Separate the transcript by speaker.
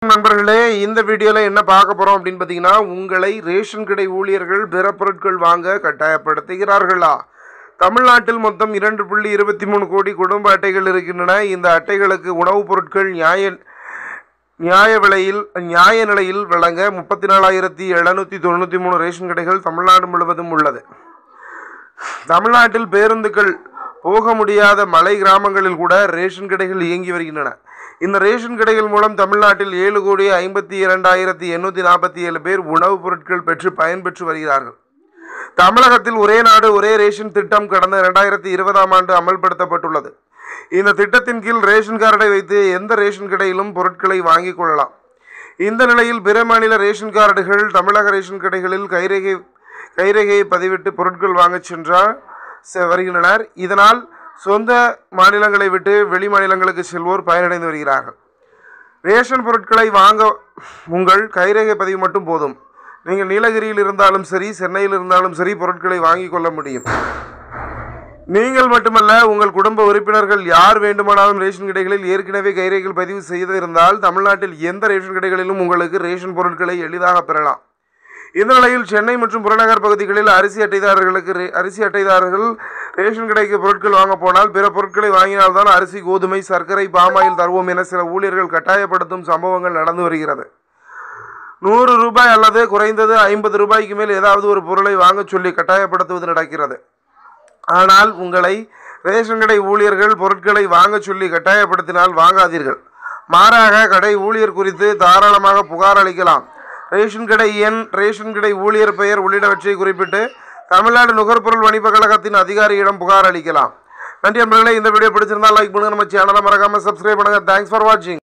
Speaker 1: நண்பர்களே இந்த வீடியோவில் என்ன பார்க்க போகிறோம் அப்படின்னு பார்த்தீங்கன்னா உங்களை ரேஷன் கடை ஊழியர்கள் பிற பொருட்கள் வாங்க கட்டாயப்படுத்துகிறார்களா தமிழ்நாட்டில் மொத்தம் இரண்டு புள்ளி இருபத்தி மூணு கோடி குடும்ப அட்டைகள் இருக்கின்றன இந்த அட்டைகளுக்கு உணவுப் பொருட்கள் நியாய நியாய விலையில் நியாய நிலையில் வழங்க முப்பத்தி நாலாயிரத்தி எழுநூற்றி தொண்ணூற்றி மூணு ரேஷன் கடைகள் தமிழ்நாடு முழுவதும் உள்ளது தமிழ்நாட்டில் பேருந்துகள் போக முடியாத மலை கிராமங்களில் கூட ரேஷன் கடைகள் இயங்கி வருகின்றன இந்த ரேஷன் கடைகள் மூலம் தமிழ்நாட்டில் ஏழு கோடி ஐம்பத்தி இரண்டாயிரத்தி எண்ணூற்றி நாற்பத்தி ஏழு பேர் உணவுப் பொருட்கள் பெற்று பயன்பெற்று வருகிறார்கள் தமிழகத்தில் ஒரே நாடு ஒரே ரேஷன் திட்டம் கடந்த இரண்டாயிரத்தி இருபதாம் ஆண்டு அமல்படுத்தப்பட்டுள்ளது இந்த திட்டத்தின் கீழ் ரேஷன் கார்டை வைத்து எந்த ரேஷன் கடையிலும் பொருட்களை வாங்கிக் கொள்ளலாம் இந்த நிலையில் பிற மாநில ரேஷன் கார்டுகள் தமிழக ரேஷன் கடைகளில் கைரேகை கைரேகையை பதிவிட்டு பொருட்கள் வாங்கச் சென்றால் செ- வருகின்றனர் இதனால் சொந்த மாநிலங்களை விட்டு வெளி மாநிலங்களுக்கு செல்வோர் பயனடைந்து வருகிறார்கள் ரேஷன் பொருட்களை வாங்க உங்கள் கைரேகை பதிவு மட்டும் போதும் நீங்கள் நீலகிரியில் இருந்தாலும் சரி சென்னையில் இருந்தாலும் சரி பொருட்களை வாங்கிக் கொள்ள முடியும் நீங்கள் மட்டுமல்ல உங்கள் குடும்ப உறுப்பினர்கள் யார் வேண்டுமானாலும் ரேஷன் கடைகளில் ஏற்கனவே கைரேகைகள் பதிவு செய்திருந்தால் தமிழ்நாட்டில் எந்த ரேஷன் கடைகளிலும் உங்களுக்கு ரேஷன் பொருட்களை எளிதாக பெறலாம் இந்த நிலையில் சென்னை மற்றும் புறநகர் பகுதிகளில் அரிசி அட்டைதாரர்களுக்கு ரே- அரிசி அட்டைதாரர்கள் ரேஷன் கடைக்கு பொருட்கள் வாங்க போனால் பிற பொருட்களை வாங்கினால்தான் அரிசி கோதுமை சர்க்கரை பாமாயில் தருவோம் என சில ஊழியர்கள் கட்டாயப்படுத்தும் சம்பவங்கள் நடந்து வருகிறது நூறு ரூபாய் அல்லது குறைந்தது ஐம்பது ரூபாய்க்கு மேல் ஏதாவது ஒரு பொருளை வாங்கச் சொல்லி கட்டாயப்படுத்துவது நடக்கிறது ஆனால் உங்களை ரேஷன் கடை ஊழியர்கள் பொருட்களை வாங்கச் சொல்லி கட்டாயப்படுத்தினால் வாங்காதீர்கள் மாறாக கடை ஊழியர் குறித்து தாராளமாக புகார் அளிக்கலாம் ரேஷன் கடை எண் ரேஷன் கடை ஊழியர் பெயர் உள்ளிட்டவற்றை குறிப்பிட்டு தமிழ்நாடு நுகர்பொருள் வணிக கழகத்தின் அதிகாரியிடம் புகார் அளிக்கலாம் நன்றி நண்பர்களே இந்த வீடியோ பிடிச்சிருந்தா லைக் பண்ணுங்க நம்ம சேனலை மறக்காம சப்ஸ்கிரைப் பண்ணுங்க தேங்க்ஸ் ஃபார் வாட்சிங்